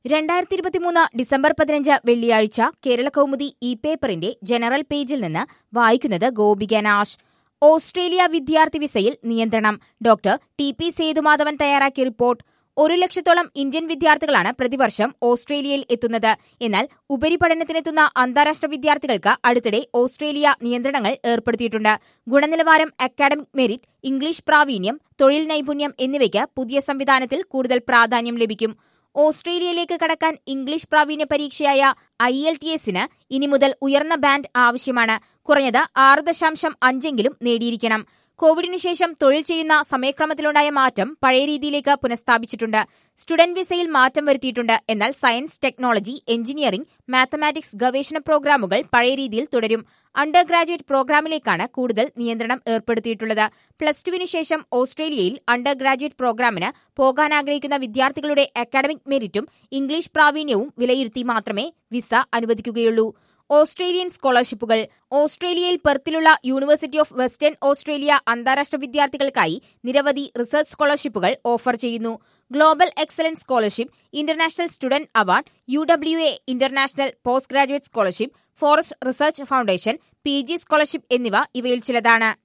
രണ്ടായിരത്തി ഇരുപത്തിമൂന്ന് ഡിസംബർ പതിനഞ്ച് വെള്ളിയാഴ്ച കേരള കൗമുദി ഇ പേപ്പറിന്റെ ജനറൽ പേജിൽ നിന്ന് വായിക്കുന്നത് ഗോപിക നാഷ് ഓസ്ട്രേലിയ വിദ്യാർത്ഥി വിസയിൽ നിയന്ത്രണം ഡോക്ടർ ടി പി സേതുമാധവൻ തയ്യാറാക്കിയ റിപ്പോർട്ട് ഒരു ലക്ഷത്തോളം ഇന്ത്യൻ വിദ്യാർത്ഥികളാണ് പ്രതിവർഷം ഓസ്ട്രേലിയയിൽ എത്തുന്നത് എന്നാൽ ഉപരിപഠനത്തിനെത്തുന്ന അന്താരാഷ്ട്ര വിദ്യാർത്ഥികൾക്ക് അടുത്തിടെ ഓസ്ട്രേലിയ നിയന്ത്രണങ്ങൾ ഏർപ്പെടുത്തിയിട്ടുണ്ട് ഗുണനിലവാരം അക്കാഡമിക് മെറിറ്റ് ഇംഗ്ലീഷ് പ്രാവീണ്യം തൊഴിൽ നൈപുണ്യം എന്നിവയ്ക്ക് പുതിയ സംവിധാനത്തിൽ കൂടുതൽ പ്രാധാന്യം ലഭിക്കും ഓസ്ട്രേലിയയിലേക്ക് കടക്കാൻ ഇംഗ്ലീഷ് പ്രാവീണ്യ പരീക്ഷയായ ഐ എൽ ടി എസിന് ഇനി മുതൽ ഉയർന്ന ബാൻഡ് ആവശ്യമാണ് കുറഞ്ഞത് ആറ് ദശാംശം അഞ്ചെങ്കിലും നേടിയിരിക്കണം കോവിഡിനു ശേഷം തൊഴിൽ ചെയ്യുന്ന സമയക്രമത്തിലുണ്ടായ മാറ്റം പഴയ രീതിയിലേക്ക് പുനഃസ്ഥാപിച്ചിട്ടുണ്ട് സ്റ്റുഡന്റ് വിസയിൽ മാറ്റം വരുത്തിയിട്ടുണ്ട് എന്നാൽ സയൻസ് ടെക്നോളജി എഞ്ചിനീയറിംഗ് മാത്തമാറ്റിക്സ് ഗവേഷണ പ്രോഗ്രാമുകൾ പഴയ രീതിയിൽ തുടരും അണ്ടർ ഗ്രാജുവേറ്റ് പ്രോഗ്രാമിലേക്കാണ് കൂടുതൽ നിയന്ത്രണം ഏർപ്പെടുത്തിയിട്ടുള്ളത് പ്ലസ് ടുവിന് ശേഷം ഓസ്ട്രേലിയയിൽ അണ്ടർ ഗ്രാജുവേറ്റ് പ്രോഗ്രാമിന് പോകാൻ ആഗ്രഹിക്കുന്ന വിദ്യാർത്ഥികളുടെ അക്കാഡമിക് മെറിറ്റും ഇംഗ്ലീഷ് പ്രാവീണ്യവും വിലയിരുത്തി മാത്രമേ വിസ അനുവദിക്കുകയുള്ളൂ ഓസ്ട്രേലിയൻ സ്കോളർഷിപ്പുകൾ ഓസ്ട്രേലിയയിൽ പെർത്തിലുള്ള യൂണിവേഴ്സിറ്റി ഓഫ് വെസ്റ്റേൺ ഓസ്ട്രേലിയ അന്താരാഷ്ട്ര വിദ്യാർത്ഥികൾക്കായി നിരവധി റിസർച്ച് സ്കോളർഷിപ്പുകൾ ഓഫർ ചെയ്യുന്നു global excellence scholarship international student award U W A international post graduate scholarship forest research foundation P G scholarship എന്നിവ ഇവയിൽ ചിലതാണ്